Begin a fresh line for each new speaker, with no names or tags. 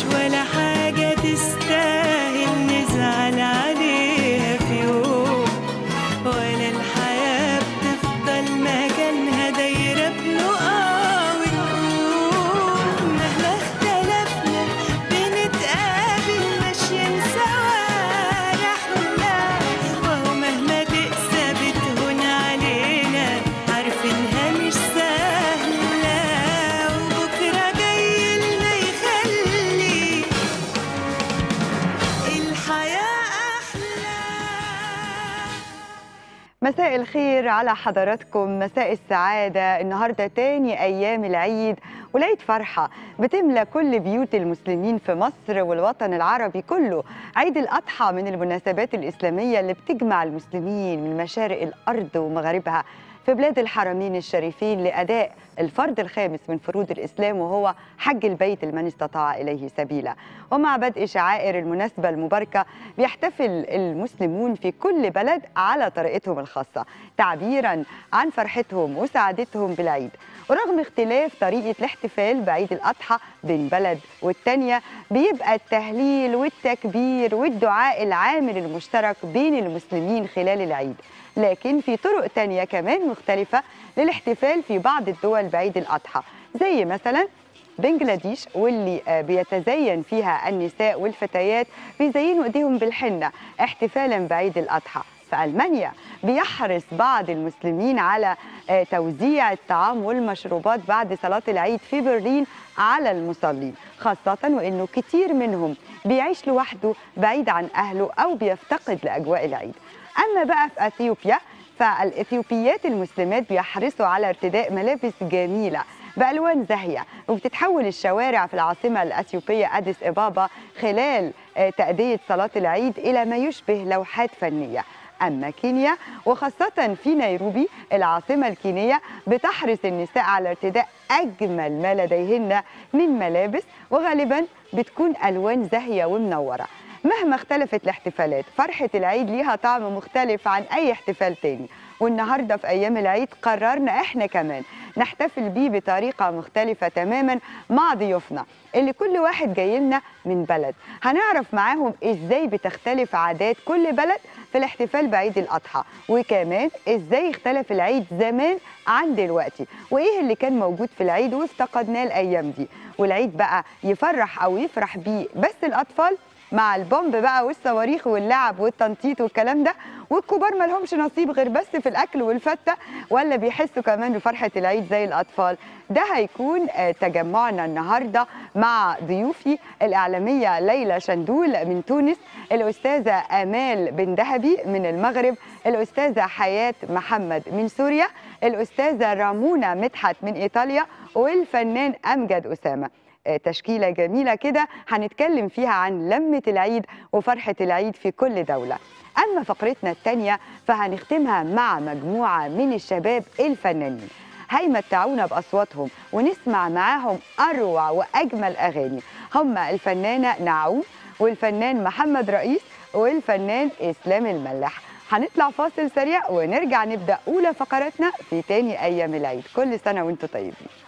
مش ولا حاجة تستاهل نزعل عليها في يوم ولا الحياة بتفضل مكانها دايرة بنقع ونقوم مهما اختلفنا بنتقابل ماشيين سوا رحلة وهو مهما تقسى بتهون علينا عارفينها مش سهلة وبكرة جاي لنا يخلي الحياة أحلى
مساء الخير على حضراتكم مساء السعادة النهاردة تاني أيام العيد والعيد فرحة بتملى كل بيوت المسلمين في مصر والوطن العربي كله عيد الأضحى من المناسبات الإسلامية اللي بتجمع المسلمين من مشارق الأرض ومغاربها في بلاد الحرمين الشريفين لأداء الفرض الخامس من فروض الإسلام وهو حج البيت لمن استطاع إليه سبيلا ومع بدء شعائر المناسبة المباركة بيحتفل المسلمون في كل بلد على طريقتهم الخاصة تعبيرا عن فرحتهم وسعادتهم بالعيد ورغم اختلاف طريقة الاحتفال بعيد الأضحى بين بلد والتانية بيبقى التهليل والتكبير والدعاء العامل المشترك بين المسلمين خلال العيد لكن في طرق تانية كمان مختلفة للاحتفال في بعض الدول بعيد الأضحى زي مثلا بنجلاديش واللي آه، بيتزين فيها النساء والفتيات بيزينوا ايديهم بالحنة احتفالا بعيد الأضحى في ألمانيا بيحرص بعض المسلمين على آه، توزيع الطعام والمشروبات بعد صلاة العيد في برلين على المصلين خاصة وإنه كتير منهم بيعيش لوحده بعيد عن أهله أو بيفتقد لأجواء العيد أما بقى في أثيوبيا فالإثيوبيات المسلمات بيحرصوا على ارتداء ملابس جميلة بألوان زاهية وبتتحول الشوارع في العاصمة الأثيوبية أديس إبابا خلال آه، تأدية صلاة العيد إلى ما يشبه لوحات فنية أما كينيا وخاصة في نيروبي العاصمة الكينية بتحرص النساء على ارتداء أجمل ما لديهن من ملابس وغالبا بتكون ألوان زاهية ومنورة مهما اختلفت الاحتفالات فرحة العيد ليها طعم مختلف عن أي احتفال تاني والنهاردة في أيام العيد قررنا إحنا كمان نحتفل بيه بطريقة مختلفة تماما مع ضيوفنا اللي كل واحد جاي لنا من بلد هنعرف معاهم إزاي بتختلف عادات كل بلد في الاحتفال بعيد الأضحى وكمان إزاي اختلف العيد زمان عن دلوقتي وإيه اللي كان موجود في العيد وافتقدناه الأيام دي والعيد بقى يفرح أو يفرح بيه بس الأطفال مع البومب بقى والصواريخ واللعب والتنطيط والكلام ده والكبار ما لهمش نصيب غير بس في الاكل والفته ولا بيحسوا كمان بفرحه العيد زي الاطفال ده هيكون آه، تجمعنا النهارده مع ضيوفي الاعلاميه ليلى شندول من تونس الاستاذه امال بن دهبي من المغرب الاستاذه حياه محمد من سوريا الاستاذه رامونا مدحت من ايطاليا والفنان امجد اسامه آه، تشكيله جميله كده هنتكلم فيها عن لمه العيد وفرحه العيد في كل دوله اما فقرتنا الثانيه فهنختمها مع مجموعه من الشباب الفنانين هيمتعونا باصواتهم ونسمع معاهم اروع واجمل اغاني هم الفنانه نعوم والفنان محمد رئيس والفنان اسلام الملاح هنطلع فاصل سريع ونرجع نبدا اولى فقراتنا في تاني ايام العيد كل سنه وانتم طيبين